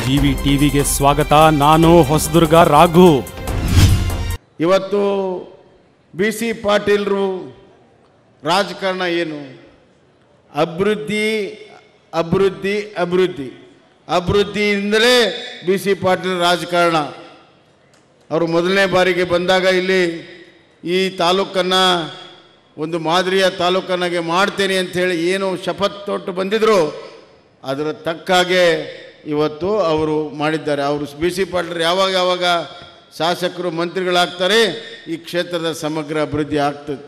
G V ಟಿವಿಗೆ ಸ್ವಾಗತ ನಾನು ಹೊಸದುರ್ಗ ರಾಘು ಇವತ್ತು ಬಿ ಸಿ ಪಾಟೀಲ್ರು ರಾಜಕಾರಣ ಏನು ಅಭಿವೃದ್ಧಿ ಅಭಿವೃದ್ಧಿ ಅಭಿವೃದ್ಧಿ ಅಭಿವೃದ್ಧಿಯಿಂದಲೇ ಬಿ ಸಿ ಪಾಟೀಲ್ ರಾಜಕಾರಣ ಅವರು ಮೊದಲನೇ ಬಾರಿಗೆ ಬಂದಾಗ ಇಲ್ಲಿ ಈ ತಾಲೂಕನ್ನು ಒಂದು ಮಾದರಿಯ ತಾಲೂಕನ್ನಾಗೆ ಮಾಡ್ತೇನೆ ಅಂಥೇಳಿ ಏನು ಶಪಥ ತೊಟ್ಟು ಬಂದಿದ್ರು ಅದರ ತಕ್ಕಾಗೆ ಇವತ್ತು ಅವರು ಮಾಡಿದ್ದಾರೆ ಅವರು ಬಿ ಸಿ ಪಾಟೀಲ್ ಯಾವಾಗ ಯಾವಾಗ ಶಾಸಕರು ಮಂತ್ರಿಗಳಾಗ್ತಾರೆ ಈ ಕ್ಷೇತ್ರದ ಸಮಗ್ರ ಅಭಿವೃದ್ಧಿ ಆಗ್ತದೆ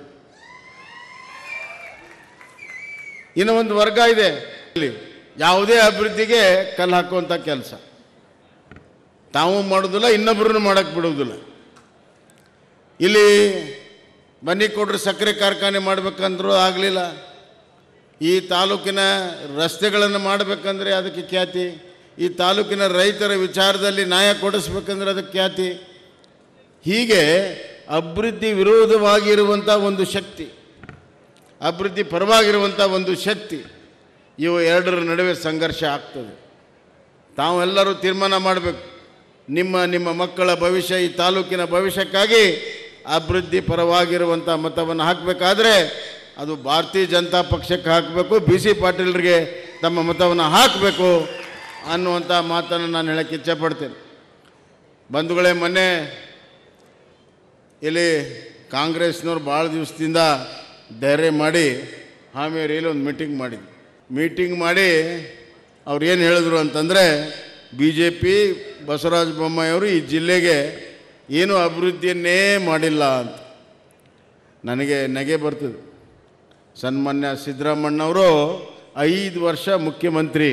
ಇನ್ನು ಒಂದು ವರ್ಗ ಇದೆ ಇಲ್ಲಿ ಯಾವುದೇ ಅಭಿವೃದ್ಧಿಗೆ ಕಲ್ಲು ಹಾಕುವಂಥ ಕೆಲಸ ತಾವು ಮಾಡೋದಿಲ್ಲ ಇನ್ನೊಬ್ಬರನ್ನು ಮಾಡೋಕ್ಕೆ ಬಿಡುವುದಿಲ್ಲ ಇಲ್ಲಿ ಬನ್ನಿ ಕೊಡ್ರಿ ಸಕ್ಕರೆ ಕಾರ್ಖಾನೆ ಮಾಡಬೇಕಂದ್ರೂ ಆಗಲಿಲ್ಲ ಈ ತಾಲೂಕಿನ ರಸ್ತೆಗಳನ್ನು ಮಾಡಬೇಕಂದ್ರೆ ಅದಕ್ಕೆ ಖ್ಯಾತಿ ಈ ತಾಲೂಕಿನ ರೈತರ ವಿಚಾರದಲ್ಲಿ ನ್ಯಾಯ ಕೊಡಿಸ್ಬೇಕಂದ್ರೆ ಅದಕ್ಕೆ ಖ್ಯಾತಿ ಹೀಗೆ ಅಭಿವೃದ್ಧಿ ವಿರೋಧವಾಗಿರುವಂಥ ಒಂದು ಶಕ್ತಿ ಅಭಿವೃದ್ಧಿ ಪರವಾಗಿರುವಂಥ ಒಂದು ಶಕ್ತಿ ಇವು ಎರಡರ ನಡುವೆ ಸಂಘರ್ಷ ಆಗ್ತದೆ ತಾವೆಲ್ಲರೂ ತೀರ್ಮಾನ ಮಾಡಬೇಕು ನಿಮ್ಮ ನಿಮ್ಮ ಮಕ್ಕಳ ಭವಿಷ್ಯ ಈ ತಾಲೂಕಿನ ಭವಿಷ್ಯಕ್ಕಾಗಿ ಅಭಿವೃದ್ಧಿ ಪರವಾಗಿರುವಂಥ ಮತವನ್ನು ಹಾಕಬೇಕಾದ್ರೆ ಅದು ಭಾರತೀಯ ಜನತಾ ಪಕ್ಷಕ್ಕೆ ಹಾಕಬೇಕು ಬಿ ಸಿ ಪಾಟೀಲ್ರಿಗೆ ತಮ್ಮ ಮತವನ್ನು ಹಾಕಬೇಕು ಅನ್ನುವಂಥ ಮಾತನ್ನು ನಾನು ಹೇಳಕ್ಕೆ ಇಚ್ಛೆಪಡ್ತೇನೆ ಬಂಧುಗಳೇ ಮೊನ್ನೆ ಇಲ್ಲಿ ಕಾಂಗ್ರೆಸ್ನವ್ರು ಭಾಳ ದಿವಸದಿಂದ ಧೈರ್ಯ ಮಾಡಿ ಹಾವೇರಿಯಲ್ಲಿ ಒಂದು ಮೀಟಿಂಗ್ ಮಾಡಿದ್ವಿ ಮೀಟಿಂಗ್ ಮಾಡಿ ಅವ್ರು ಏನು ಹೇಳಿದ್ರು ಅಂತಂದರೆ ಬಿ ಜೆ ಪಿ ಬಸವರಾಜ ಬೊಮ್ಮಾಯಿಯವರು ಈ ಜಿಲ್ಲೆಗೆ ಏನು ಅಭಿವೃದ್ಧಿಯನ್ನೇ ಮಾಡಿಲ್ಲ ಅಂತ ನನಗೆ ನಗೆ ಬರ್ತದೆ ಸನ್ಮಾನ್ಯ ಸಿದ್ದರಾಮಣ್ಣವರು ಐದು ವರ್ಷ ಮುಖ್ಯಮಂತ್ರಿ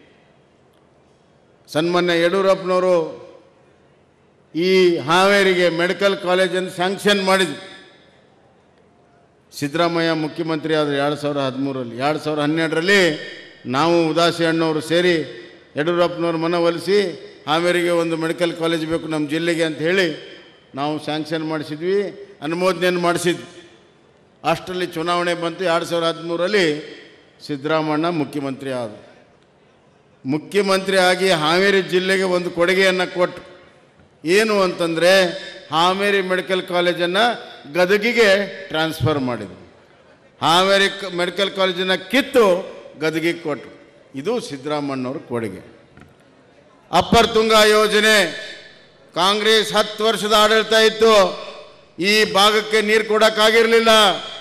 ಸನ್ಮಾನ್ಯ ಯಡಿಯೂರಪ್ಪನವರು ಈ ಹಾವೇರಿಗೆ ಮೆಡಿಕಲ್ ಕಾಲೇಜನ್ನು ಸ್ಯಾಂಕ್ಷನ್ ಮಾಡಿದ್ವಿ ಸಿದ್ದರಾಮಯ್ಯ ಮುಖ್ಯಮಂತ್ರಿ ಆದರೆ ಎರಡು ಸಾವಿರ ಹದಿಮೂರರಲ್ಲಿ ಎರಡು ಸಾವಿರ ಹನ್ನೆರಡರಲ್ಲಿ ನಾವು ಉದಾಸಿ ಅಣ್ಣವರು ಸೇರಿ ಯಡಿಯೂರಪ್ಪನವ್ರ ಮನವೊಲಿಸಿ ಹಾವೇರಿಗೆ ಒಂದು ಮೆಡಿಕಲ್ ಕಾಲೇಜ್ ಬೇಕು ನಮ್ಮ ಜಿಲ್ಲೆಗೆ ಅಂತ ಹೇಳಿ ನಾವು ಸ್ಯಾಂಕ್ಷನ್ ಮಾಡಿಸಿದ್ವಿ ಅನುಮೋದನೆಯನ್ನು ಮಾಡಿಸಿದ್ವಿ ಅಷ್ಟರಲ್ಲಿ ಚುನಾವಣೆ ಬಂತು ಎರಡು ಸಾವಿರದ ಹದಿಮೂರರಲ್ಲಿ ಸಿದ್ದರಾಮಣ್ಣ ಮುಖ್ಯಮಂತ್ರಿ ಆದರು ಮುಖ್ಯಮಂತ್ರಿ ಆಗಿ ಹಾವೇರಿ ಜಿಲ್ಲೆಗೆ ಒಂದು ಕೊಡುಗೆಯನ್ನು ಕೊಟ್ಟು ಏನು ಅಂತಂದರೆ ಹಾವೇರಿ ಮೆಡಿಕಲ್ ಕಾಲೇಜನ್ನು ಗದಗಿಗೆ ಟ್ರಾನ್ಸ್ಫರ್ ಮಾಡಿದರು ಹಾವೇರಿ ಕ- ಮೆಡಿಕಲ್ ಕಾಲೇಜನ್ನು ಕಿತ್ತು ಗದಗಿಗೆ ಕೊಟ್ಟರು ಇದು ಸಿದ್ದರಾಮಣ್ಣವ್ರ ಕೊಡುಗೆ ಅಪ್ಪರ್ ತುಂಗ ಯೋಜನೆ ಕಾಂಗ್ರೆಸ್ ಹತ್ತು ವರ್ಷದ ಆಡಳಿತ ಇತ್ತು ಈ ಭಾಗಕ್ಕೆ ನೀರು ಕೊಡೋಕ್ಕಾಗಿರಲಿಲ್ಲ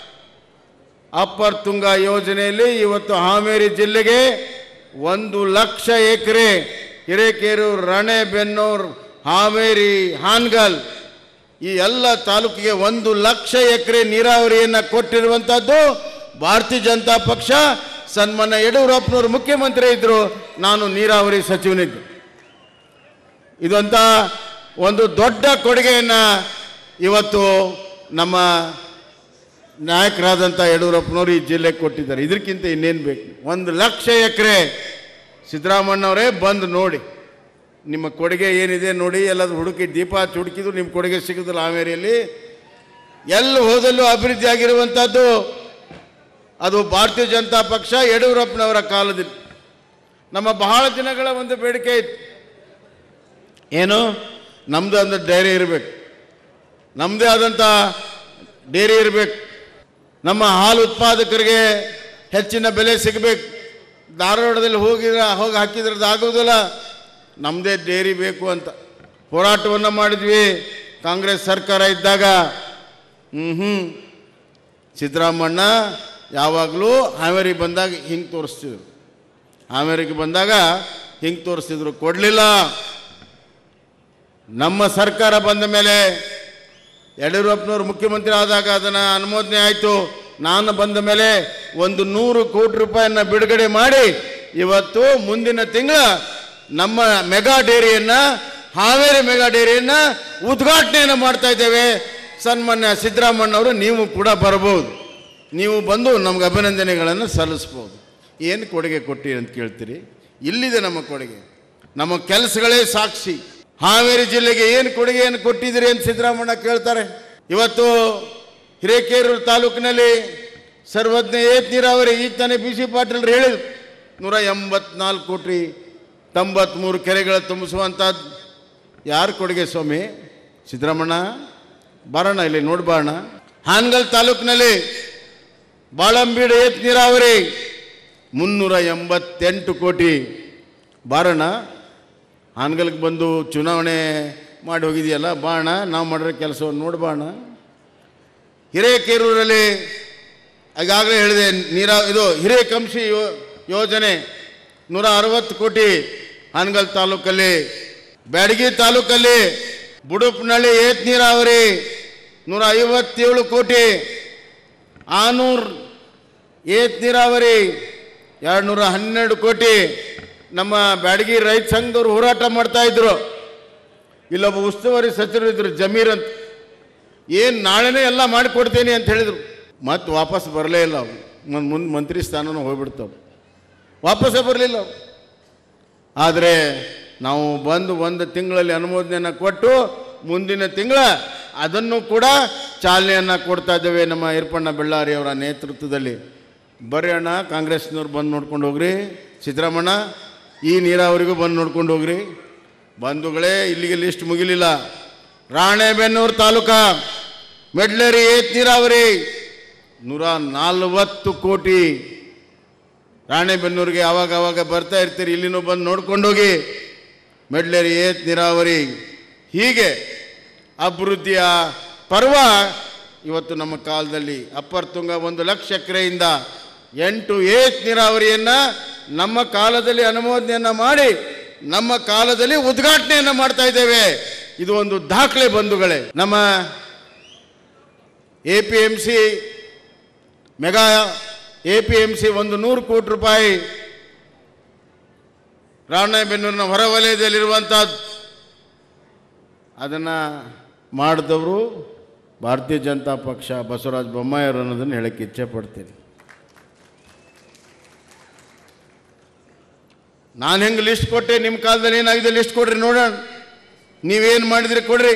ಅಪ್ಪರ್ ತುಂಗ ಯೋಜನೆಯಲ್ಲಿ ಇವತ್ತು ಹಾವೇರಿ ಜಿಲ್ಲೆಗೆ ಒಂದು ಲಕ್ಷ ಎಕರೆ ಹಿರೇಕೆರೂರು ರಾಣೆಬೆನ್ನೂರು ಹಾವೇರಿ ಹಾನಗಲ್ ಈ ಎಲ್ಲ ತಾಲೂಕಿಗೆ ಒಂದು ಲಕ್ಷ ಎಕರೆ ನೀರಾವರಿಯನ್ನು ಕೊಟ್ಟಿರುವಂಥದ್ದು ಭಾರತೀಯ ಜನತಾ ಪಕ್ಷ ಸನ್ಮಾನ್ಯ ಯಡಿಯೂರಪ್ಪನವರು ಮುಖ್ಯಮಂತ್ರಿ ಇದ್ದರು ನಾನು ನೀರಾವರಿ ಸಚಿವನಿದ್ದೆ ಇದಂತ ಒಂದು ದೊಡ್ಡ ಕೊಡುಗೆಯನ್ನು ಇವತ್ತು ನಮ್ಮ ನಾಯಕರಾದಂಥ ಯಡಿಯೂರಪ್ಪನವರು ಈ ಜಿಲ್ಲೆಗೆ ಕೊಟ್ಟಿದ್ದಾರೆ ಇದಕ್ಕಿಂತ ಇನ್ನೇನು ಬೇಕು ಒಂದು ಲಕ್ಷ ಎಕರೆ ಸಿದ್ದರಾಮಣ್ಣವರೇ ಬಂದು ನೋಡಿ ನಿಮ್ಮ ಕೊಡುಗೆ ಏನಿದೆ ನೋಡಿ ಎಲ್ಲದು ಹುಡುಕಿ ದೀಪ ಹಚ್ಚಿ ಹುಡುಕಿದ್ರು ನಿಮ್ಮ ಕೊಡುಗೆ ಸಿಗೋದಿಲ್ಲ ಹಾವೇರಿಯಲ್ಲಿ ಎಲ್ಲಿ ಹೋದಲ್ಲೂ ಅಭಿವೃದ್ಧಿ ಆಗಿರುವಂಥದ್ದು ಅದು ಭಾರತೀಯ ಜನತಾ ಪಕ್ಷ ಯಡಿಯೂರಪ್ಪನವರ ಕಾಲದಲ್ಲಿ ನಮ್ಮ ಬಹಳ ದಿನಗಳ ಒಂದು ಬೇಡಿಕೆ ಇತ್ತು ಏನು ನಮ್ಮದು ಅಂದ್ರೆ ಡೈರಿ ಇರಬೇಕು ನಮ್ಮದೇ ಆದಂಥ ಡೇರಿ ಇರಬೇಕು ನಮ್ಮ ಹಾಲು ಉತ್ಪಾದಕರಿಗೆ ಹೆಚ್ಚಿನ ಬೆಲೆ ಸಿಗಬೇಕು ಧಾರವಾಡದಲ್ಲಿ ಹೋಗಿದ್ರೆ ಹೋಗಿ ಹಾಕಿದ್ರದ್ದು ಆಗೋದಿಲ್ಲ ನಮ್ಮದೇ ಡೇರಿ ಬೇಕು ಅಂತ ಹೋರಾಟವನ್ನು ಮಾಡಿದ್ವಿ ಕಾಂಗ್ರೆಸ್ ಸರ್ಕಾರ ಇದ್ದಾಗ ಹ್ಞೂ ಹ್ಞೂ ಸಿದ್ದರಾಮಣ್ಣ ಯಾವಾಗಲೂ ಹಾವೇರಿಗೆ ಬಂದಾಗ ಹಿಂಗೆ ತೋರಿಸ್ತಿದ್ರು ಹಾವೇರಿಗೆ ಬಂದಾಗ ಹಿಂಗೆ ತೋರಿಸ್ತಿದ್ರು ಕೊಡಲಿಲ್ಲ ನಮ್ಮ ಸರ್ಕಾರ ಬಂದ ಮೇಲೆ ಯಡಿಯೂರಪ್ಪನವರು ಮುಖ್ಯಮಂತ್ರಿ ಆದಾಗ ಅದನ್ನು ಅನುಮೋದನೆ ಆಯಿತು ನಾನು ಬಂದ ಮೇಲೆ ಒಂದು ನೂರು ಕೋಟಿ ರೂಪಾಯಿಯನ್ನು ಬಿಡುಗಡೆ ಮಾಡಿ ಇವತ್ತು ಮುಂದಿನ ತಿಂಗಳ ನಮ್ಮ ಮೆಗಾ ಡೇರಿಯನ್ನು ಹಾವೇರಿ ಮೆಗಾ ಡೇರಿಯನ್ನು ಉದ್ಘಾಟನೆಯನ್ನು ಮಾಡ್ತಾ ಇದ್ದೇವೆ ಸನ್ಮಾನ್ಯ ಸಿದ್ದರಾಮಣ್ಣವರು ನೀವು ಕೂಡ ಬರ್ಬೋದು ನೀವು ಬಂದು ನಮ್ಗೆ ಅಭಿನಂದನೆಗಳನ್ನು ಸಲ್ಲಿಸ್ಬೋದು ಏನು ಕೊಡುಗೆ ಕೊಟ್ಟಿರಿ ಅಂತ ಕೇಳ್ತೀರಿ ಇಲ್ಲಿದೆ ನಮ್ಮ ಕೊಡುಗೆ ನಮ್ಮ ಕೆಲಸಗಳೇ ಸಾಕ್ಷಿ ಹಾವೇರಿ ಜಿಲ್ಲೆಗೆ ಏನು ಕೊಡುಗೆಯನ್ನು ಕೊಟ್ಟಿದ್ದೀರಿ ಅಂತ ಸಿದ್ದರಾಮಣ್ಣ ಕೇಳ್ತಾರೆ ಇವತ್ತು ಹಿರೇಕೆರೂರು ತಾಲೂಕಿನಲ್ಲಿ ಸರ್ವಜ್ಞ ಏತ್ ನೀರಾವರಿ ಈಗ ತಾನೇ ಬಿ ಸಿ ಪಾಟೀಲ್ರು ಹೇಳಿದ್ರು ನೂರ ಎಂಬತ್ನಾಲ್ಕು ಕೋಟಿ ತೊಂಬತ್ತ್ಮೂರು ಕೆರೆಗಳ ತುಂಬಿಸುವಂಥದ್ದು ಯಾರು ಕೊಡುಗೆ ಸ್ವಾಮಿ ಸಿದ್ದರಾಮಣ್ಣ ಬಾರಣ ಇಲ್ಲಿ ನೋಡ್ಬಾಣ ಹಾನಗಲ್ ತಾಲೂಕಿನಲ್ಲಿ ಬಾಳಂಬೀಡು ಏತ್ ನೀರಾವರಿ ಮುನ್ನೂರ ಎಂಬತ್ತೆಂಟು ಕೋಟಿ ಬಾರಣ ಹಾನಗಲ್ಗೆ ಬಂದು ಚುನಾವಣೆ ಮಾಡಿ ಹೋಗಿದೆಯಲ್ಲ ಬಾಣ ನಾವು ಮಾಡಿರೋ ಕೆಲಸವನ್ನು ನೋಡ್ಬಾಣ ಹಿರೇಕೆರೂರಲ್ಲಿ ಈಗಾಗಲೇ ಹೇಳಿದೆ ನೀರಾ ಇದು ಹಿರೇಕಂಶಿ ಯೋ ಯೋಜನೆ ನೂರ ಅರವತ್ತು ಕೋಟಿ ಹಾನಗಲ್ ತಾಲೂಕಲ್ಲಿ ಬ್ಯಾಡಗಿ ತಾಲೂಕಲ್ಲಿ ಬುಡುಪ್ನಳ್ಳಿ ಏತ್ ನೀರಾವರಿ ನೂರ ಐವತ್ತೇಳು ಕೋಟಿ ಆನೂರ್ ಏತ್ ನೀರಾವರಿ ಎರಡು ನೂರ ಹನ್ನೆರಡು ಕೋಟಿ ನಮ್ಮ ಬ್ಯಾಡಗಿ ರೈತ ಸಂಘದವ್ರು ಹೋರಾಟ ಮಾಡ್ತಾ ಇದ್ರು ಇಲ್ಲೊಬ್ಬ ಉಸ್ತುವಾರಿ ಸಚಿವರು ಇದ್ರು ಜಮೀರ್ ಅಂತ ಏನು ನಾಳೆನೇ ಎಲ್ಲ ಮಾಡಿಕೊಡ್ತೀನಿ ಅಂತ ಹೇಳಿದರು ಮತ್ತೆ ವಾಪಸ್ ಬರಲೇ ಇಲ್ಲ ಅವು ಮುಂದೆ ಮಂತ್ರಿ ಸ್ಥಾನನೂ ಹೋಗ್ಬಿಡ್ತಾವೆ ವಾಪಸ್ಸೇ ಬರಲಿಲ್ಲ ಅವು ಆದರೆ ನಾವು ಬಂದು ಒಂದು ತಿಂಗಳಲ್ಲಿ ಅನುಮೋದನೆಯನ್ನು ಕೊಟ್ಟು ಮುಂದಿನ ತಿಂಗಳ ಅದನ್ನು ಕೂಡ ಚಾಲನೆಯನ್ನು ಕೊಡ್ತಾ ಇದ್ದೇವೆ ನಮ್ಮ ಈರ್ಪಣ್ಣ ಬೆಳ್ಳಾರಿ ಅವರ ನೇತೃತ್ವದಲ್ಲಿ ಬರ್ರಿ ಅಣ್ಣ ಕಾಂಗ್ರೆಸ್ನವ್ರು ಬಂದು ನೋಡ್ಕೊಂಡು ಹೋಗ್ರಿ ಸಿದ್ದರಾಮಣ್ಣ ಈ ನೀರಾವರಿಗೂ ಬಂದು ನೋಡ್ಕೊಂಡು ಹೋಗ್ರಿ ಬಂಧುಗಳೇ ಇಲ್ಲಿಗೆ ಲಿಸ್ಟ್ ಮುಗಿಲಿಲ್ಲ ರಾಣೆಬೆನ್ನೂರು ತಾಲೂಕಾ ಮೆಡ್ಲೇರಿ ಏತ್ ನೀರಾವರಿ ನೂರ ನಲ್ವತ್ತು ಕೋಟಿ ರಾಣೆಬೆನ್ನೂರಿಗೆ ಆವಾಗ ಆವಾಗ ಬರ್ತಾ ಇರ್ತೀರಿ ಇಲ್ಲಿನೂ ಬಂದು ನೋಡ್ಕೊಂಡೋಗಿ ಮೆಡ್ಲೇರಿ ಏತ್ ನೀರಾವರಿ ಹೀಗೆ ಅಭಿವೃದ್ಧಿಯ ಪರ್ವ ಇವತ್ತು ನಮ್ಮ ಕಾಲದಲ್ಲಿ ಅಪ್ಪರ್ ತುಂಗ ಒಂದು ಲಕ್ಷ ಎಕರೆಯಿಂದ ಎಂಟು ಏತ್ ನೀರಾವರಿಯನ್ನು ನಮ್ಮ ಕಾಲದಲ್ಲಿ ಅನುಮೋದನೆಯನ್ನು ಮಾಡಿ ನಮ್ಮ ಕಾಲದಲ್ಲಿ ಉದ್ಘಾಟನೆಯನ್ನು ಮಾಡ್ತಾ ಇದ್ದೇವೆ ಇದು ಒಂದು ದಾಖಲೆ ಬಂಧುಗಳೇ ನಮ್ಮ A P M C mega A P M C ಒಂದು ನೂರು ಕೋಟಿ ರೂಪಾಯಿ ರಾಣೆಬೆನ್ನೂರಿನ ಹೊರವಲಯದಲ್ಲಿರುವಂಥದ್ದು ಅದನ್ನು ಮಾಡಿದವರು ಭಾರತೀಯ ಜನತಾ ಪಕ್ಷ ಬಸವರಾಜ ಬೊಮ್ಮಾಯಿಯವರು ಅನ್ನೋದನ್ನು ಹೇಳಕ್ಕೆ ಇಚ್ಛೆ ಪಡ್ತೀನಿ ನಾನು ಹೆಂಗೆ ಲಿಸ್ಟ್ ಕೊಟ್ಟೆ ನಿಮ್ಮ ಕಾಲದಲ್ಲಿ ಏನಾಗಿದೆ ಲಿಸ್ಟ್ ಕೊಡ್ರಿ ನೋಡೋಣ ನೀವೇನು ಮಾಡಿದ್ರಿ ಕೊಡ್ರಿ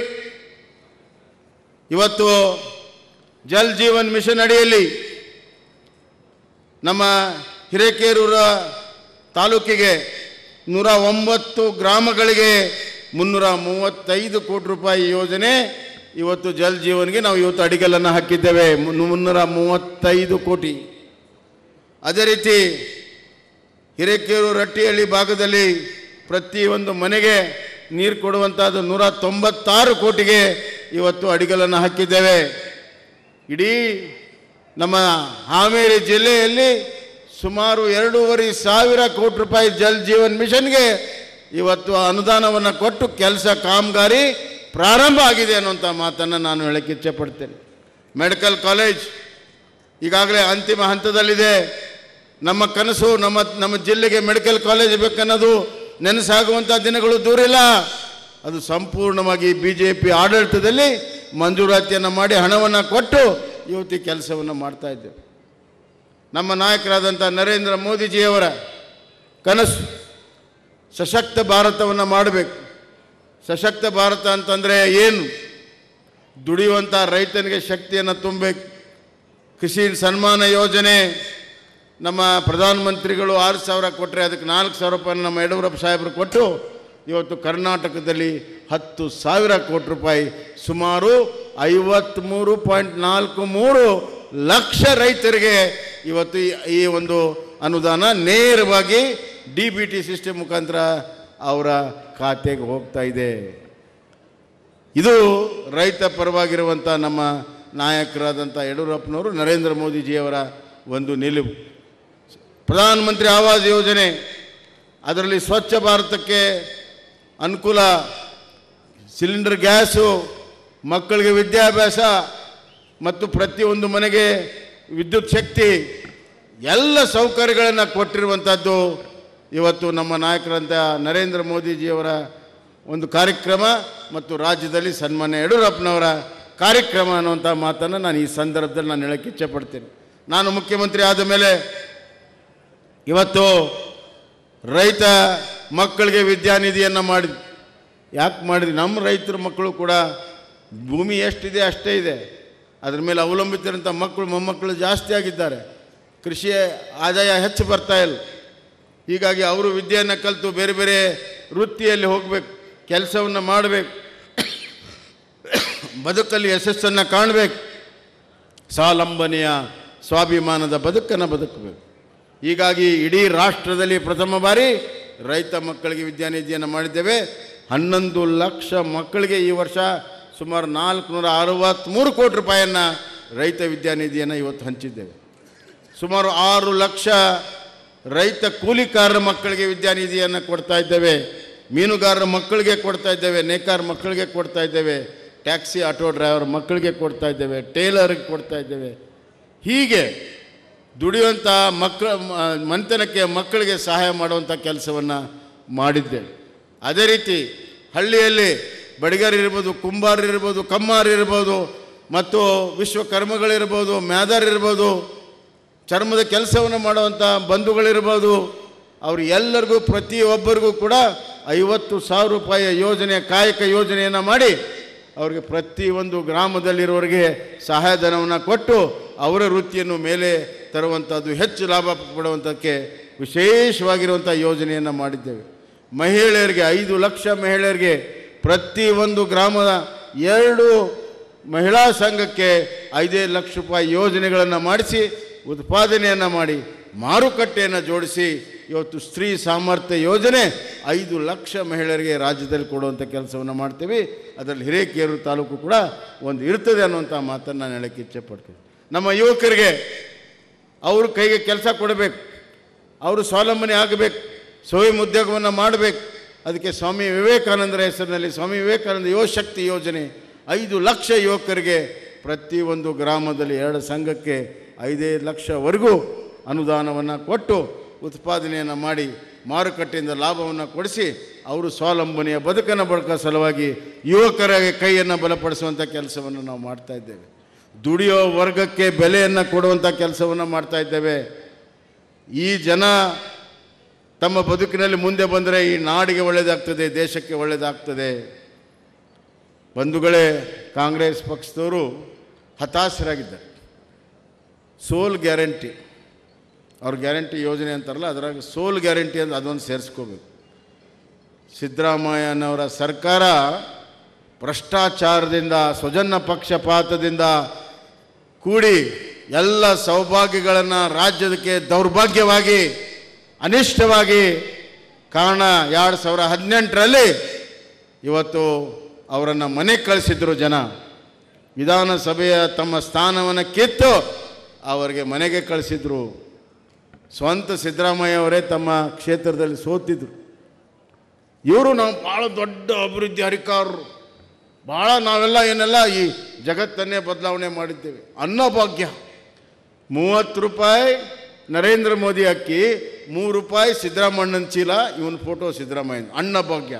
ಇವತ್ತು ಜಲ್ ಜೀವನ್ ಮಿಷನ್ ಅಡಿಯಲ್ಲಿ ನಮ್ಮ ಹಿರೇಕೇರೂರ ತಾಲೂಕಿಗೆ ನೂರ ಒಂಬತ್ತು ಗ್ರಾಮಗಳಿಗೆ ಮುನ್ನೂರ ಮೂವತ್ತೈದು ಕೋಟಿ ರೂಪಾಯಿ ಯೋಜನೆ ಇವತ್ತು ಜಲ್ ಜೀವನ್ಗೆ ನಾವು ಇವತ್ತು ಅಡಿಗಲನ್ನು ಹಾಕಿದ್ದೇವೆ ಮುನ್ನೂ- ಮುನ್ನೂರ ಮೂವತ್ತೈದು ಕೋಟಿ ಅದೇ ರೀತಿ ಹಿರೇಕೆರೂರು ರಟ್ಟಿಹಳ್ಳಿ ಭಾಗದಲ್ಲಿ ಪ್ರತಿಯೊಂದು ಮನೆಗೆ ನೀರು ಕೊಡುವಂಥದ್ದು ನೂರ ತೊಂಬತ್ತಾರು ಕೋಟಿಗೆ ಇವತ್ತು ಅಡಿಗಲನ್ನು ಹಾಕಿದ್ದೇವೆ ಇಡೀ ನಮ್ಮ ಹಾವೇರಿ ಜಿಲ್ಲೆಯಲ್ಲಿ ಸುಮಾರು ಎರಡೂವರೆ ಸಾವಿರ ಕೋಟಿ ರೂಪಾಯಿ ಜಲ್ ಜೀವನ್ ಮಿಷನ್ಗೆ ಇವತ್ತು ಅನುದಾನವನ್ನು ಕೊಟ್ಟು ಕೆಲಸ ಕಾಮಗಾರಿ ಪ್ರಾರಂಭ ಆಗಿದೆ ಅನ್ನುವಂಥ ಮಾತನ್ನು ನಾನು ಹೇಳಕ್ಕೆ ಇಚ್ಛೆ ಪಡ್ತೇನೆ ಮೆಡಿಕಲ್ ಕಾಲೇಜ್ ಈಗಾಗಲೇ ಅಂತಿಮ ಹಂತದಲ್ಲಿದೆ ನಮ್ಮ ಕನಸು ನಮ್ಮ ನಮ್ಮ ಜಿಲ್ಲೆಗೆ ಮೆಡಿಕಲ್ ಕಾಲೇಜ್ ಬೇಕನ್ನೋದು ನೆನಸಾಗುವಂಥ ದಿನಗಳು ದೂರಿಲ್ಲ ಅದು ಸಂಪೂರ್ಣವಾಗಿ ಬಿ ಜೆ ಪಿ ಆಡಳಿತದಲ್ಲಿ ಮಂಜೂರಾತಿಯನ್ನು ಮಾಡಿ ಹಣವನ್ನು ಕೊಟ್ಟು ಇವತ್ತು ಈ ಕೆಲಸವನ್ನು ಮಾಡ್ತಾ ಇದ್ದೇವೆ ನಮ್ಮ ನಾಯಕರಾದಂಥ ನರೇಂದ್ರ ಮೋದಿಜಿಯವರ ಕನಸು ಸಶಕ್ತ ಭಾರತವನ್ನು ಮಾಡಬೇಕು ಸಶಕ್ತ ಭಾರತ ಅಂತಂದರೆ ಏನು ದುಡಿಯುವಂಥ ರೈತನಿಗೆ ಶಕ್ತಿಯನ್ನು ತುಂಬಬೇಕು ಕೃಷಿ ಸನ್ಮಾನ ಯೋಜನೆ ನಮ್ಮ ಪ್ರಧಾನಮಂತ್ರಿಗಳು ಆರು ಸಾವಿರ ಕೊಟ್ಟರೆ ಅದಕ್ಕೆ ನಾಲ್ಕು ಸಾವಿರ ರೂಪಾಯಿ ನಮ್ಮ ಯಡಿಯೂರಪ್ಪ ಸಾಹೇಬರು ಕೊಟ್ಟು ಇವತ್ತು ಕರ್ನಾಟಕದಲ್ಲಿ ಹತ್ತು ಸಾವಿರ ಕೋಟಿ ರೂಪಾಯಿ ಸುಮಾರು ಐವತ್ತ್ಮೂರು ಪಾಯಿಂಟ್ ನಾಲ್ಕು ಮೂರು ಲಕ್ಷ ರೈತರಿಗೆ ಇವತ್ತು ಈ- ಈ ಒಂದು ಅನುದಾನ ನೇರವಾಗಿ ಡಿ ಬಿ ಟಿ ಸಿಸ್ಟಮ್ ಮುಖಾಂತರ ಅವರ ಖಾತೆಗೆ ಹೋಗ್ತಾ ಇದೆ ಇದು ರೈತ ಪರವಾಗಿರುವಂಥ ನಮ್ಮ ನಾಯಕರಾದಂಥ ಯಡಿಯೂರಪ್ಪನವರು ನರೇಂದ್ರ ಮೋದಿಜಿಯವರ ಒಂದು ನಿಲುವು ಪ್ರಧಾನಮಂತ್ರಿ ಆವಾಸ್ ಯೋಜನೆ ಅದರಲ್ಲಿ ಸ್ವಚ್ಛ ಭಾರತಕ್ಕೆ ಅನುಕೂಲ ಸಿಲಿಂಡರ್ ಗ್ಯಾಸು ಮಕ್ಕಳಿಗೆ ವಿದ್ಯಾಭ್ಯಾಸ ಮತ್ತು ಪ್ರತಿಯೊಂದು ಮನೆಗೆ ವಿದ್ಯುತ್ ಶಕ್ತಿ ಎಲ್ಲ ಸೌಕರ್ಯಗಳನ್ನು ಕೊಟ್ಟಿರುವಂಥದ್ದು ಇವತ್ತು ನಮ್ಮ ನಾಯಕರಂಥ ನರೇಂದ್ರ ಮೋದಿಜಿಯವರ ಒಂದು ಕಾರ್ಯಕ್ರಮ ಮತ್ತು ರಾಜ್ಯದಲ್ಲಿ ಸನ್ಮಾನ್ಯ ಯಡಿಯೂರಪ್ಪನವರ ಕಾರ್ಯಕ್ರಮ ಅನ್ನುವಂಥ ಮಾತನ್ನು ನಾನು ಈ ಸಂದರ್ಭದಲ್ಲಿ ನಾನು ಹೇಳಕ್ಕೆ ಇಚ್ಛೆಪಡ್ತೇನೆ ನಾನು ಮುಖ್ಯಮಂತ್ರಿ ಆದ ಮೇಲೆ ಇವತ್ತು ರೈತ ಮಕ್ಕಳಿಗೆ ವಿದ್ಯಾನಿಧಿಯನ್ನು ಮಾಡಿದ್ವಿ ಯಾಕೆ ಮಾಡಿದ್ವಿ ನಮ್ಮ ರೈತರ ಮಕ್ಕಳು ಕೂಡ ಭೂಮಿ ಎಷ್ಟಿದೆ ಅಷ್ಟೇ ಇದೆ ಅದ್ರ ಮೇಲೆ ಅವಲಂಬಿತರಂಥ ಮಕ್ಕಳು ಮೊಮ್ಮಕ್ಕಳು ಜಾಸ್ತಿ ಆಗಿದ್ದಾರೆ ಕೃಷಿ ಆದಾಯ ಹೆಚ್ಚು ಬರ್ತಾ ಇಲ್ಲ ಹೀಗಾಗಿ ಅವರು ವಿದ್ಯೆಯನ್ನು ಕಲಿತು ಬೇರೆ ಬೇರೆ ವೃತ್ತಿಯಲ್ಲಿ ಹೋಗಬೇಕು ಕೆಲಸವನ್ನು ಮಾಡಬೇಕು ಬದುಕಲ್ಲಿ ಯಶಸ್ಸನ್ನು ಕಾಣಬೇಕು ಸ್ವಾವಲಂಬನೆಯ ಸ್ವಾಭಿಮಾನದ ಬದುಕನ್ನು ಬದುಕಬೇಕು ಹೀಗಾಗಿ ಇಡೀ ರಾಷ್ಟ್ರದಲ್ಲಿ ಪ್ರಥಮ ಬಾರಿ ರೈತ ಮಕ್ಕಳಿಗೆ ವಿದ್ಯಾನಿಧಿಯನ್ನು ಮಾಡಿದ್ದೇವೆ ಹನ್ನೊಂದು ಲಕ್ಷ ಮಕ್ಕಳಿಗೆ ಈ ವರ್ಷ ಸುಮಾರು ನಾಲ್ಕುನೂರ ಅರವತ್ತ್ಮೂರು ಕೋಟಿ ರೂಪಾಯಿಯನ್ನು ರೈತ ವಿದ್ಯಾನಿಧಿಯನ್ನು ಇವತ್ತು ಹಂಚಿದ್ದೇವೆ ಸುಮಾರು ಆರು ಲಕ್ಷ ರೈತ ಕೂಲಿಕಾರರ ಮಕ್ಕಳಿಗೆ ವಿದ್ಯಾನಿಧಿಯನ್ನು ಕೊಡ್ತಾ ಇದ್ದೇವೆ ಮೀನುಗಾರರ ಮಕ್ಕಳಿಗೆ ಕೊಡ್ತಾ ಇದ್ದೇವೆ ನೇಕಾರ ಮಕ್ಕಳಿಗೆ ಕೊಡ್ತಾ ಇದ್ದೇವೆ ಟ್ಯಾಕ್ಸಿ ಆಟೋ ಡ್ರೈವರ್ ಮಕ್ಕಳಿಗೆ ಕೊಡ್ತಾ ಇದ್ದೇವೆ ಟೇಲರ್ಗೆ ಕೊಡ್ತಾ ಇದ್ದೇವೆ ಹೀಗೆ ದುಡಿಯುವಂಥ ಮಕ್ಕಳ ಮ- ಮನೆತನಕ್ಕೆ ಮಕ್ಕಳಿಗೆ ಸಹಾಯ ಮಾಡುವಂಥ ಕೆಲಸವನ್ನು ಮಾಡಿದ್ದೇವೆ ಅದೇ ರೀತಿ ಹಳ್ಳಿಯಲ್ಲಿ ಬಡಿಗರಿರ್ಬೋದು ಕುಂಬಾರರಿರ್ಬೋದು ಕಮ್ಮಾರಿರ್ಬೋದು ಮತ್ತು ವಿಶ್ವಕರ್ಮಗಳಿರ್ಬೋದು ಮ್ಯಾದರಿರ್ಬೋದು ಚರ್ಮದ ಕೆಲಸವನ್ನು ಮಾಡುವಂಥ ಬಂಧುಗಳಿರ್ಬೋದು ಅವರು ಎಲ್ಲರಿಗೂ ಪ್ರತಿಯೊಬ್ಬರಿಗೂ ಕೂಡ ಐವತ್ತು ಸಾವಿರ ರೂಪಾಯಿಯ ಯೋಜನೆ ಕಾಯಕ ಯೋಜನೆಯನ್ನು ಮಾಡಿ ಅವರಿಗೆ ಪ್ರತಿಯೊಂದು ಗ್ರಾಮದಲ್ಲಿರೋರಿಗೆ ಸಹಾಯಧನವನ್ನು ಕೊಟ್ಟು ಅವರ ವೃತ್ತಿಯನ್ನು ಮೇಲೆ ತರುವಂಥದ್ದು ಹೆಚ್ಚು ಲಾಭ ಪಡುವಂಥಕ್ಕೆ ವಿಶೇಷವಾಗಿರುವಂಥ ಯೋಜನೆಯನ್ನು ಮಾಡಿದ್ದೇವೆ ಮಹಿಳೆಯರಿಗೆ ಐದು ಲಕ್ಷ ಮಹಿಳೆಯರಿಗೆ ಪ್ರತಿಯೊಂದು ಗ್ರಾಮದ ಎರಡು ಮಹಿಳಾ ಸಂಘಕ್ಕೆ ಐದೈದು ಲಕ್ಷ ರೂಪಾಯಿ ಯೋಜನೆಗಳನ್ನು ಮಾಡಿಸಿ ಉತ್ಪಾದನೆಯನ್ನು ಮಾಡಿ ಮಾರುಕಟ್ಟೆಯನ್ನು ಜೋಡಿಸಿ ಇವತ್ತು ಸ್ತ್ರೀ ಸಾಮರ್ಥ್ಯ ಯೋಜನೆ ಐದು ಲಕ್ಷ ಮಹಿಳೆಯರಿಗೆ ರಾಜ್ಯದಲ್ಲಿ ಕೊಡುವಂಥ ಕೆಲಸವನ್ನು ಮಾಡ್ತೀವಿ ಅದರಲ್ಲಿ ಹಿರೇಕೆರೂರು ತಾಲೂಕು ಕೂಡ ಒಂದು ಇರ್ತದೆ ಅನ್ನುವಂಥ ಮಾತನ್ನು ನಾನು ಹೇಳಕ್ಕೆ ಇಚ್ಛೆ ಪಡ್ತೀನಿ ನಮ್ಮ ಯುವಕರಿಗೆ ಅವರು ಕೈಗೆ ಕೆಲಸ ಕೊಡಬೇಕು ಅವರು ಸ್ವಾವಲಂಬನೆ ಆಗಬೇಕು ಸ್ವಯಂ ಉದ್ಯೋಗವನ್ನು ಮಾಡಬೇಕು ಅದಕ್ಕೆ ಸ್ವಾಮಿ ವಿವೇಕಾನಂದರ ಹೆಸರಿನಲ್ಲಿ ಸ್ವಾಮಿ ವಿವೇಕಾನಂದ ಯುವಶಕ್ತಿ ಯೋಜನೆ ಐದು ಲಕ್ಷ ಯುವಕರಿಗೆ ಪ್ರತಿಯೊಂದು ಗ್ರಾಮದಲ್ಲಿ ಎರಡು ಸಂಘಕ್ಕೆ ಐದೈದು ಲಕ್ಷವರೆಗೂ ಅನುದಾನವನ್ನು ಕೊಟ್ಟು ಉತ್ಪಾದನೆಯನ್ನು ಮಾಡಿ ಮಾರುಕಟ್ಟೆಯಿಂದ ಲಾಭವನ್ನು ಕೊಡಿಸಿ ಅವರು ಸ್ವಾವಲಂಬನೆಯ ಬದುಕನ್ನು ಬದುಕೋ ಸಲುವಾಗಿ ಯುವಕರ ಕೈಯನ್ನು ಬಲಪಡಿಸುವಂಥ ಕೆಲಸವನ್ನು ನಾವು ಮಾಡ್ತಾ ಇದ್ದೇವೆ ದುಡಿಯೋ ವರ್ಗಕ್ಕೆ ಬೆಲೆಯನ್ನು ಕೊಡುವಂಥ ಕೆಲಸವನ್ನು ಮಾಡ್ತಾ ಇದ್ದೇವೆ ಈ ಜನ ತಮ್ಮ ಬದುಕಿನಲ್ಲಿ ಮುಂದೆ ಬಂದರೆ ಈ ನಾಡಿಗೆ ಒಳ್ಳೆಯದಾಗ್ತದೆ ದೇಶಕ್ಕೆ ಒಳ್ಳೆಯದಾಗ್ತದೆ ಬಂಧುಗಳೇ ಕಾಂಗ್ರೆಸ್ ಪಕ್ಷದವರು ಹತಾಶರಾಗಿದ್ದಾರೆ ಸೋಲ್ ಗ್ಯಾರಂಟಿ ಅವ್ರ ಗ್ಯಾರಂಟಿ ಯೋಜನೆ ಅಂತಾರಲ್ಲ ಅದರಾಗ ಸೋಲ್ ಗ್ಯಾರಂಟಿ ಅಂತ ಅದೊಂದು ಸೇರಿಸ್ಕೋಬೇಕು ಸಿದ್ದರಾಮಯ್ಯನವರ ಸರ್ಕಾರ ಭ್ರಷ್ಟಾಚಾರದಿಂದ ಸ್ವಜನ ಪಕ್ಷಪಾತದಿಂದ ಕೂಡಿ ಎಲ್ಲ ಸೌಭಾಗ್ಯಗಳನ್ನು ರಾಜ್ಯದಕ್ಕೆ ದೌರ್ಭಾಗ್ಯವಾಗಿ ಅನಿಷ್ಟವಾಗಿ ಕಾರಣ ಎರಡು ಸಾವಿರ ಹದಿನೆಂಟರಲ್ಲಿ ಇವತ್ತು ಅವರನ್ನು ಮನೆಗೆ ಕಳಿಸಿದ್ರು ಜನ ವಿಧಾನಸಭೆಯ ತಮ್ಮ ಸ್ಥಾನವನ್ನು ಕಿತ್ತು ಅವರಿಗೆ ಮನೆಗೆ ಕಳಿಸಿದ್ರು ಸ್ವಂತ ಸಿದ್ದರಾಮಯ್ಯ ಅವರೇ ತಮ್ಮ ಕ್ಷೇತ್ರದಲ್ಲಿ ಸೋತಿದ್ರು ಇವರು ನಾವು ಭಾಳ ದೊಡ್ಡ ಅಭಿವೃದ್ಧಿ ಹರಿಕಾರರು ಭಾಳ ನಾವೆಲ್ಲ ಏನೆಲ್ಲ ಈ ಜಗತ್ತನ್ನೇ ಬದಲಾವಣೆ ಮಾಡಿದ್ದೇವೆ ಅನ್ನಭಾಗ್ಯ ಮೂವತ್ತು ರೂಪಾಯಿ ನರೇಂದ್ರ ಮೋದಿ ಅಕ್ಕಿ ಮೂರು ರೂಪಾಯಿ ಸಿದ್ದರಾಮಣ್ಣನ ಚೀಲ ಇವನ ಫೋಟೋ ಸಿದ್ದರಾಮಯ್ಯನ ಅನ್ನಭಾಗ್ಯ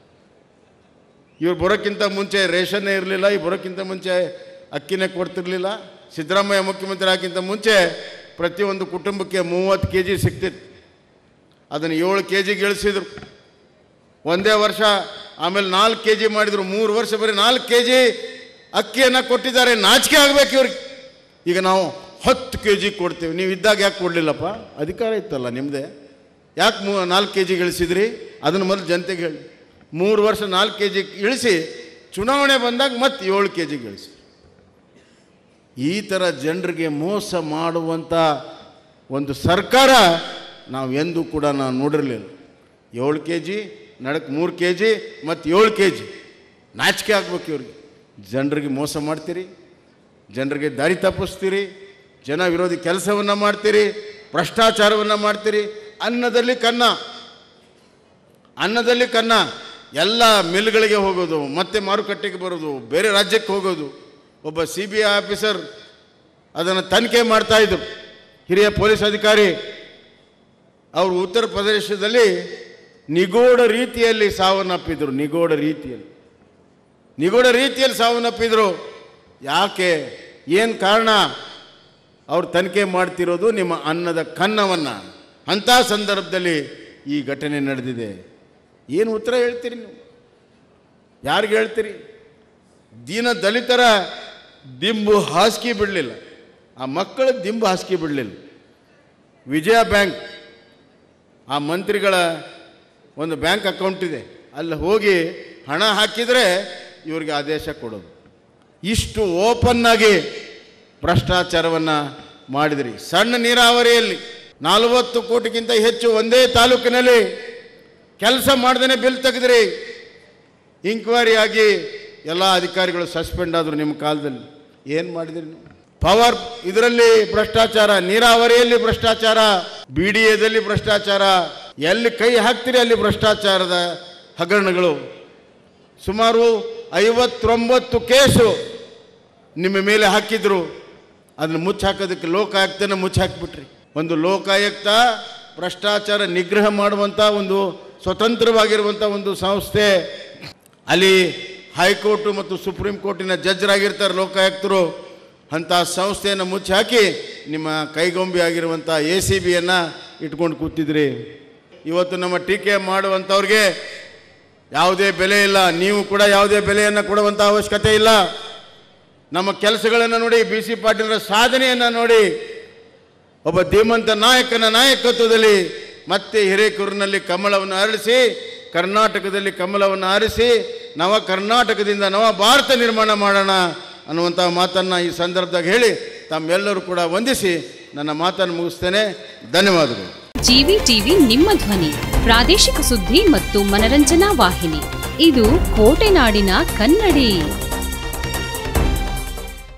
ಇವ್ರು ಬರೋಕ್ಕಿಂತ ಮುಂಚೆ ರೇಷನ್ನೇ ಇರಲಿಲ್ಲ ಈ ಬರೋಕ್ಕಿಂತ ಮುಂಚೆ ಅಕ್ಕಿನೇ ಕೊಡ್ತಿರ್ಲಿಲ್ಲ ಸಿದ್ದರಾಮಯ್ಯ ಮುಖ್ಯಮಂತ್ರಿ ಆಗಿಂತ ಮುಂಚೆ ಪ್ರತಿಯೊಂದು ಕುಟುಂಬಕ್ಕೆ ಮೂವತ್ತು ಕೆ ಜಿ ಸಿಗ್ತಿತ್ತು ಅದನ್ನು ಏಳು ಕೆ ಜಿಗೆ ಇಳಿಸಿದ್ರು ಒಂದೇ ವರ್ಷ ಆಮೇಲೆ ನಾಲ್ಕು ಕೆ ಜಿ ಮಾಡಿದರು ಮೂರು ವರ್ಷ ಬರೀ ನಾಲ್ಕು ಕೆ ಜಿ ಅಕ್ಕಿಯನ್ನು ಕೊಟ್ಟಿದ್ದಾರೆ ನಾಚಿಕೆ ಆಗಬೇಕು ಇವ್ರಿಗೆ ಈಗ ನಾವು ಹತ್ತು ಕೆ ಜಿ ಕೊಡ್ತೀವಿ ನೀವು ಇದ್ದಾಗ ಯಾಕೆ ಕೊಡಲಿಲ್ಲಪ್ಪ ಅಧಿಕಾರ ಇತ್ತಲ್ಲ ನಿಮ್ಮದೇ ಯಾಕೆ ಮೂ ನಾಲ್ಕು ಕೆ ಜಿಗೆ ಇಳಿಸಿದ್ರಿ ಅದನ್ನು ಮೊದಲು ಜನತೆಗೆ ಹೇಳಿ ಮೂರು ವರ್ಷ ನಾಲ್ಕು ಕೆ ಜಿ ಇಳಿಸಿ ಚುನಾವಣೆ ಬಂದಾಗ ಮತ್ತೆ ಏಳು ಕೆ ಜಿಗೆ ಇಳಿಸಿ ಈ ಥರ ಜನರಿಗೆ ಮೋಸ ಮಾಡುವಂಥ ಒಂದು ಸರ್ಕಾರ ನಾವು ಎಂದೂ ಕೂಡ ನಾವು ನೋಡಿರಲಿಲ್ಲ ಏಳು ಕೆ ಜಿ ನಡಕ್ಕೆ ಮೂರು ಕೆ ಜಿ ಮತ್ತು ಏಳು ಕೆ ಜಿ ನಾಚಿಕೆ ಆಗ್ಬೇಕು ಇವ್ರಿಗೆ ಜನರಿಗೆ ಮೋಸ ಮಾಡ್ತೀರಿ ಜನರಿಗೆ ದಾರಿ ತಪ್ಪಿಸ್ತೀರಿ ಜನ ವಿರೋಧಿ ಕೆಲಸವನ್ನು ಮಾಡ್ತೀರಿ ಭ್ರಷ್ಟಾಚಾರವನ್ನು ಮಾಡ್ತೀರಿ ಅನ್ನದಲ್ಲಿ ಕನ್ನ ಅನ್ನದಲ್ಲಿ ಕನ್ನ ಎಲ್ಲ ಮಿಲ್ಗಳಿಗೆ ಹೋಗೋದು ಮತ್ತೆ ಮಾರುಕಟ್ಟೆಗೆ ಬರೋದು ಬೇರೆ ರಾಜ್ಯಕ್ಕೆ ಹೋಗೋದು ಒಬ್ಬ ಸಿ ಬಿ ಐ ಆಫೀಸರ್ ಅದನ್ನು ತನಿಖೆ ಮಾಡ್ತಾ ಇದ್ರು ಹಿರಿಯ ಪೊಲೀಸ್ ಅಧಿಕಾರಿ ಅವರು ಉತ್ತರ ಪ್ರದೇಶದಲ್ಲಿ ನಿಗೂಢ ರೀತಿಯಲ್ಲಿ ಸಾವನ್ನಪ್ಪಿದ್ರು ನಿಗೂಢ ರೀತಿಯಲ್ಲಿ ನಿಗೂಢ ರೀತಿಯಲ್ಲಿ ಸಾವನ್ನಪ್ಪಿದ್ರು ಯಾಕೆ ಏನು ಕಾರಣ ಅವ್ರು ತನಿಖೆ ಮಾಡ್ತಿರೋದು ನಿಮ್ಮ ಅನ್ನದ ಕನ್ನವನ್ನು ಅಂಥ ಸಂದರ್ಭದಲ್ಲಿ ಈ ಘಟನೆ ನಡೆದಿದೆ ಏನು ಉತ್ತರ ಹೇಳ್ತೀರಿ ನೀವು ಯಾರಿಗೆ ಹೇಳ್ತೀರಿ ದೀನ ದಲಿತರ ದಿಂಬು ಹಾಸಿಗೆ ಬಿಡಲಿಲ್ಲ ಆ ಮಕ್ಕಳ ದಿಂಬು ಹಾಸಿಗೆ ಬಿಡಲಿಲ್ಲ ವಿಜಯ ಬ್ಯಾಂಕ್ ಆ ಮಂತ್ರಿಗಳ ಒಂದು ಬ್ಯಾಂಕ್ ಅಕೌಂಟ್ ಇದೆ ಅಲ್ಲಿ ಹೋಗಿ ಹಣ ಹಾಕಿದರೆ ಇವ್ರಿಗೆ ಆದೇಶ ಕೊಡೋದು ಇಷ್ಟು ಓಪನ್ ಆಗಿ ಭ್ರಷ್ಟಾಚಾರವನ್ನು ಮಾಡಿದ್ರಿ ಸಣ್ಣ ನೀರಾವರಿಯಲ್ಲಿ ನಲವತ್ತು ಕೋಟಿಗಿಂತ ಹೆಚ್ಚು ಒಂದೇ ತಾಲೂಕಿನಲ್ಲಿ ಕೆಲಸ ಮಾಡ್ದೇ ಬಿಲ್ ತೆಗೆದ್ರಿ ಇಂಕ್ವೈರಿ ಆಗಿ ಎಲ್ಲ ಅಧಿಕಾರಿಗಳು ಸಸ್ಪೆಂಡ್ ಆದರು ನಿಮ್ಮ ಕಾಲದಲ್ಲಿ ಏನು ಮಾಡಿದ್ರಿ ನೀವು ಪವರ್ ಇದರಲ್ಲಿ ಭ್ರಷ್ಟಾಚಾರ ನೀರಾವರಿಯಲ್ಲಿ ಭ್ರಷ್ಟಾಚಾರ ಬಿ ಡಿ ಎದಲ್ಲಿ ಭ್ರಷ್ಟಾಚಾರ ಎಲ್ಲಿ ಕೈ ಹಾಕ್ತೀರಿ ಅಲ್ಲಿ ಭ್ರಷ್ಟಾಚಾರದ ಹಗರಣಗಳು ಸುಮಾರು ಐವತ್ತೊಂಬತ್ತು ಕೇಸು ನಿಮ್ಮ ಮೇಲೆ ಹಾಕಿದ್ರು ಅದನ್ನು ಮುಚ್ಚಾಕೋದಕ್ಕೆ ಲೋಕಾಯುಕ್ತನ ಮುಚ್ಚಾಕ್ಬಿಟ್ರಿ ಒಂದು ಲೋಕಾಯುಕ್ತ ಭ್ರಷ್ಟಾಚಾರ ನಿಗ್ರಹ ಮಾಡುವಂಥ ಒಂದು ಸ್ವತಂತ್ರವಾಗಿರುವಂಥ ಒಂದು ಸಂಸ್ಥೆ ಅಲ್ಲಿ ಹೈಕೋರ್ಟು ಮತ್ತು ಸುಪ್ರೀಂ ಕೋರ್ಟಿನ ಜಡ್ಜರಾಗಿರ್ತಾರೆ ಲೋಕಾಯುಕ್ತರು ಅಂಥ ಸಂಸ್ಥೆಯನ್ನು ಮುಚ್ಚಾಕಿ ನಿಮ್ಮ ಕೈಗೊಂಬೆ ಆಗಿರುವಂಥ ಎ ಸಿ ಬಿಯನ್ನು ಇಟ್ಕೊಂಡು ಕೂತಿದ್ರಿ ಇವತ್ತು ನಮ್ಮ ಟೀಕೆ ಮಾಡುವಂಥವ್ರಿಗೆ ಯಾವುದೇ ಬೆಲೆ ಇಲ್ಲ ನೀವು ಕೂಡ ಯಾವುದೇ ಬೆಲೆಯನ್ನು ಕೊಡುವಂಥ ಅವಶ್ಯಕತೆ ಇಲ್ಲ ನಮ್ಮ ಕೆಲಸಗಳನ್ನು ನೋಡಿ ಬಿ ಸಿ ಪಾಟೀಲರ ಸಾಧನೆಯನ್ನು ನೋಡಿ ಒಬ್ಬ ಧೀಮಂತ ನಾಯಕನ ನಾಯಕತ್ವದಲ್ಲಿ ಮತ್ತೆ ಹಿರೇಕೂರಿನಲ್ಲಿ ಕಮಲವನ್ನು ಅರಳಿಸಿ ಕರ್ನಾಟಕದಲ್ಲಿ ಕಮಲವನ್ನು ಆರಿಸಿ ನವ ಕರ್ನಾಟಕದಿಂದ ನವ ಭಾರತ ನಿರ್ಮಾಣ ಮಾಡೋಣ ಅನ್ನುವಂಥ ಮಾತನ್ನು ಈ ಸಂದರ್ಭದಾಗ ಹೇಳಿ ತಮ್ಮೆಲ್ಲರೂ ಕೂಡ ವಂದಿಸಿ ನನ್ನ ಮಾತನ್ನು ಮುಗಿಸ್ತೇನೆ ಧನ್ಯವಾದಗಳು ಜಿವಿ ಟಿವಿ ನಿಮ್ಮ ಧ್ವನಿ ಪ್ರಾದೇಶಿಕ ಸುದ್ದಿ ಮತ್ತು ಮನರಂಜನಾ ವಾಹಿನಿ ಇದು ಕೋಟೆನಾಡಿನ ಕನ್ನಡಿ